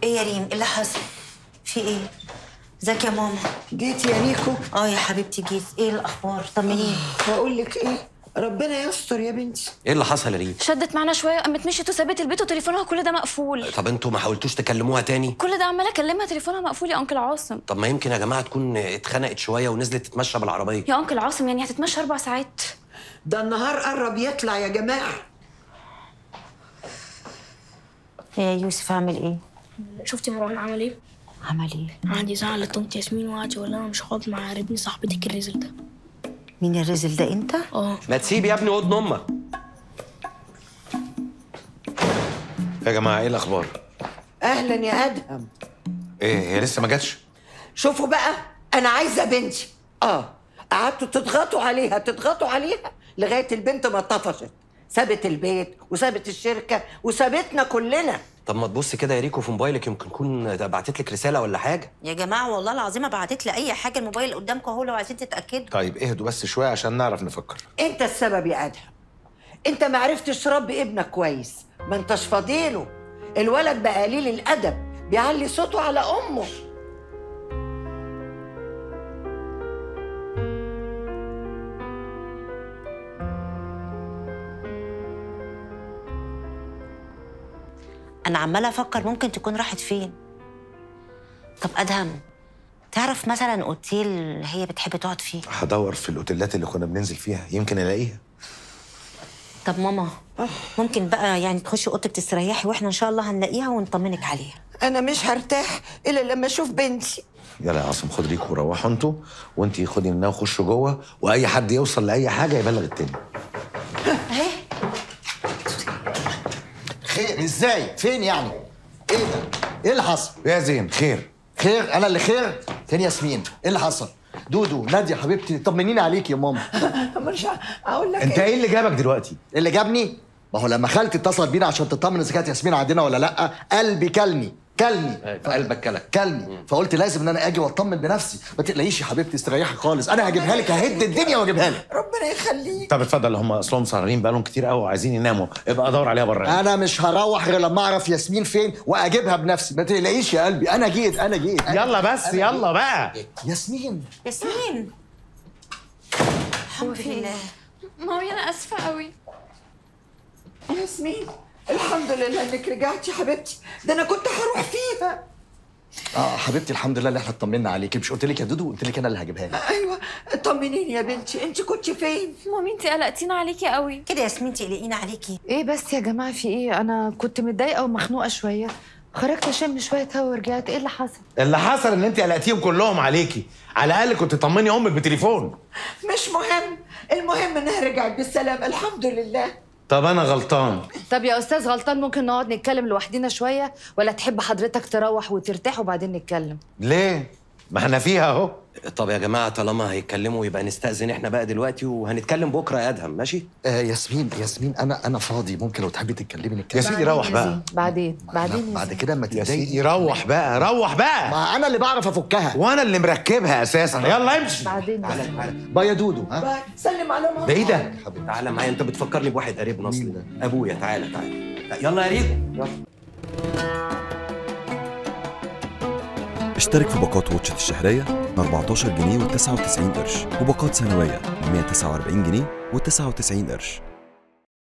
ايه يا ريم ايه اللي حصل في ايه ازيك يا ماما جيت يا ريكو اه يا حبيبتي جيت ايه الاخبار طمنيني بقول لك ايه ربنا يستر يا بنتي ايه اللي حصل يا ريم شدت معانا شويه قامت مشيت وسابت البيت وتليفونها كل ده مقفول طب انتوا ما حاولتوش تكلموها تاني كل ده عماله اكلمها تليفونها مقفول يا انكل عاصم طب ما يمكن يا جماعه تكون اتخنقت شويه ونزلت تتمشى بالعربيه يا انكل عاصم يعني هتتمشى اربع ساعات ده النهار قرب يطلع يا جماعه يا يوسف اعمل ايه شفتي مروان عمل ايه؟ عمل ايه قعد يزعل لطنط ياسمين وقعد يقول لها مش هقعد مع ابن صاحبتك الرزل ده مين الرزل ده انت اه ما تسيب يا ابني ودن امك يا جماعه ايه الاخبار اهلا يا ادهم ايه هي لسه ما جاتش شوفوا بقى انا عايزه بنتي اه قعدتوا تضغطوا عليها تضغطوا عليها لغايه البنت ما طفشت سابت البيت وسابت الشركه وسابتنا كلنا طب ما تبص كده يا ريكو في موبايلك يمكن تكون بعتت لك رساله ولا حاجه يا جماعه والله العظيم بعتت لي اي حاجه الموبايل قدامكم اهو لو عايزين تتاكدوا طيب اهدوا بس شويه عشان نعرف نفكر انت السبب يا ادهم انت ما عرفتش تربي ابنك كويس ما انتش فاضيله الولد بقى قليل الادب بيعلي صوته على امه انا عماله افكر ممكن تكون راحت فين طب ادهم تعرف مثلا اوتيل هي بتحب تقعد فيه هدور في الاوتيلات اللي كنا بننزل فيها يمكن الاقيها طب ماما ممكن بقى يعني تخشي اوضتك تستريحي واحنا ان شاء الله هنلاقيها ونطمنك عليها انا مش هرتاح الا لما اشوف بنتي يلا يا عاصم خد ريكو وروحوا انتوا وانت خدي منها وخشوا جوه واي حد يوصل لاي حاجه يبلغ التاني خير ازاي فين يعني ايه ده ايه اللي حصل يا زين خير خير انا اللي خير فين ياسمين ايه اللي حصل دودو ناديه حبيبتي طمنيني عليك يا ماما مش هقول لك انت ايه اللي جابك دلوقتي إيه اللي جابني ما هو لما خالتي اتصلت بينا عشان تطمن اذا كانت ياسمين عندنا ولا لا قلبي كلني كلني قلبك كلك كلني فقلت لازم ان انا اجي واطمن بنفسي ما تقلقيش يا حبيبتي استريحي خالص انا هجيبها لك ههد الدنيا واجيبها لك ربنا يخليك طب اتفضل هم اصلهم سهرانين بقالهم كتير قوي وعايزين يناموا ابقى ادور عليها بره انا مش هروح غير لما اعرف ياسمين فين واجيبها بنفسي ما تقلقيش يا قلبي انا جيت انا جيت أنا يلا بس يلا بقى ياسمين ياسمين الحمد لله مامي انا اسفه قوي ياسمين الحمد لله انك رجعتي يا حبيبتي ده انا كنت هروح فيها اه حبيبتي الحمد لله اللي احنا اطمنا عليكي مش قلت لك يا دودو قلت لك انا اللي هجيبها لك ايوه طمنيني يا بنتي انت كنت فين مامي انت قلقتينا عليكي قوي كده ياسمين تقلقينا عليكي ايه بس يا جماعه في ايه انا كنت متضايقه ومخنوقه شويه خرجت اشم شويه هوا ورجعت ايه اللي حصل اللي حصل ان انت قلقتيهم كلهم عليكي على الاقل كنت تطمني امك بتليفون مش مهم المهم انها رجعت بالسلام الحمد لله طب انا غلطان طب يا استاذ غلطان ممكن نقعد نتكلم لوحدينا شويه ولا تحب حضرتك تروح وترتاح وبعدين نتكلم ليه ما احنا فيها اهو طب يا جماعه طالما هيتكلموا يبقى نستأذن احنا بقى دلوقتي وهنتكلم بكره يا ادهم ماشي آه ياسمين ياسمين انا انا فاضي ممكن لو تحبي تتكلمي يا نتكلم سيدي روح يا بقى زين، بعدين بعدين لا، يا بعد زين. كده ما يا تتضايقي سيدي روح بقى روح بقى ما انا اللي بعرف افكها وانا اللي مركبها اساسا يلا امشي بعدين يا زين. باي يا دودو ها باي. سلم على ماما ده ايه ده تعالى معايا انت بتفكرني بواحد قريبنا اصلي ده ابويا تعالى تعالى يلا يا ريكو يلا اشترك في باقات واتشت الشهرية ب 14 جنيه و99 قرش وباقات سنوية ب 149 جنيه و99 قرش